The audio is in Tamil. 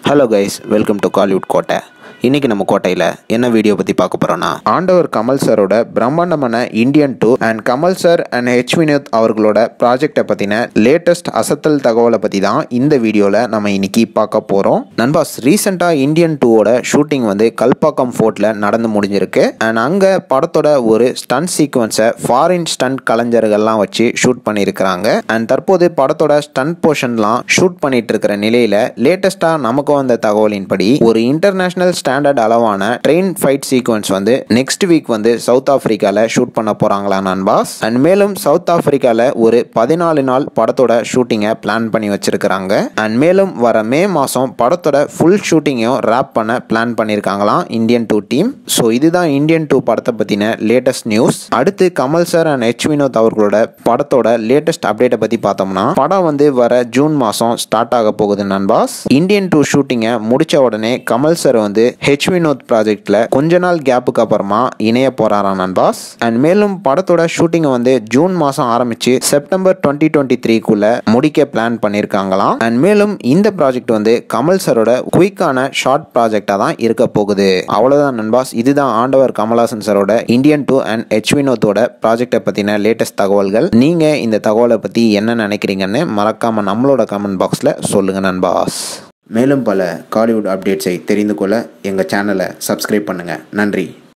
hello guys welcome to Kollywood Kottai இன்னைக்கு நம்ம கோட்டையில் என்ன வீடியோ பற்றி பார்க்க போகிறோன்னா ஆண்டவர் கமல் சாரோட பிரம்மாண்டமான Indian two and Kamal sir and H Vinoth அவர்களோட ப்ராஜெக்டை பற்றின லேட்டஸ்ட் அசத்தல் தகவலை பற்றி தான் இந்த வீடியோவில் நம்ம இன்னைக்கு பார்க்க போகிறோம் நண்பாஸ் ரீசெண்டாக இந்தியன் டூவோட ஷூட்டிங் வந்து கல்பாக்கம் ஃபோர்ட்டில் நடந்து முடிஞ்சிருக்கு அண்ட் அங்கே படத்தோட ஒரு ஸ்டன் சீக்வன்ஸை ஃபாரின் ஸ்டண்ட் கலைஞர்கள்லாம் வச்சு ஷூட் பண்ணியிருக்கிறாங்க அண்ட் தற்போது படத்தோட ஸ்டண்ட் போர்ஷன்லாம் ஷூட் பண்ணிட்டு இருக்கிற நிலையில் லேட்டஸ்ட்டாக நமக்கு வந்த தகவலின்படி ஒரு இன்டர்நேஷனல் ஸ்டாண்டர்ட் அளவான ட்ரெயின் ஃபைட் சீக்வன்ஸ் வந்து நெக்ஸ்ட் வீக் வந்து சவுத் ஆப்பிரிக்கால ஷூட் பண்ண போறாங்களா நண்பாஸ் அண்ட் மேலும் சவுத் ஆப்பிரிக்கால ஒரு பதினாலு நாள் படத்தோட ஷூட்டிங்கை பிளான் பண்ணி வச்சிருக்கிறாங்க அண்ட் மேலும் வர மே மாதம் படத்தோட ஃபுல் ஷூட்டிங்கையும் ரேப் பண்ண பிளான் பண்ணியிருக்காங்களாம் இந்தியன் டூ டீம் ஸோ இதுதான் இந்தியன் டூ படத்தை பற்றின லேட்டஸ்ட் நியூஸ் அடுத்து Kamal sir and H Vinoth அவர்களோட படத்தோட லேட்டஸ்ட் அப்டேட்டை பற்றி பார்த்தோம்னா படம் வந்து வர ஜூன் மாதம் ஸ்டார்ட் ஆக போகுது நண்பாஸ் இந்தியன் டூ ஷூட்டிங்கை முடிச்ச உடனே கமல் சார் வந்து ஹெச் வினோத் ப்ராஜெக்ட்ல கொஞ்ச நாள் கேப்புக்கு அப்புறமா இணைய போறாராம் நண்பாஸ் அண்ட் மேலும் படத்தோட ஷூட்டிங்கை வந்து ஜூன் மாதம் ஆரம்பிச்சு செப்டம்பர் டுவெண்ட்டி டுவெண்ட்டி த்ரீக்குள்ள முடிக்க பிளான் பண்ணியிருக்காங்களாம் அண்ட் மேலும் இந்த ப்ராஜெக்ட் வந்து கமல் சாரோட குயிக்கான ஷார்ட் ப்ராஜெக்டாக தான் இருக்க போகுது அவ்வளோதான் நண்பாஸ் இதுதான் ஆண்டவர் கமல்ஹாசன் சாரோட இந்தியன் டூ அண்ட் ஹெச் வினோத்தோட ப்ராஜெக்டை பற்றின லேட்டஸ்ட் தகவல்கள் நீங்கள் இந்த தகவலை பற்றி என்ன நினைக்கிறீங்கன்னு மறக்காம நம்மளோட கமெண்ட் பாக்ஸில் சொல்லுங்க நண்பாஸ் மேலும் பல காலிவுட் அப்டேட்ஸை தெரிந்து கொள்ள எங்கள் சேனலை சப்ஸ்கிரைப் பண்ணுங்கள் நன்றி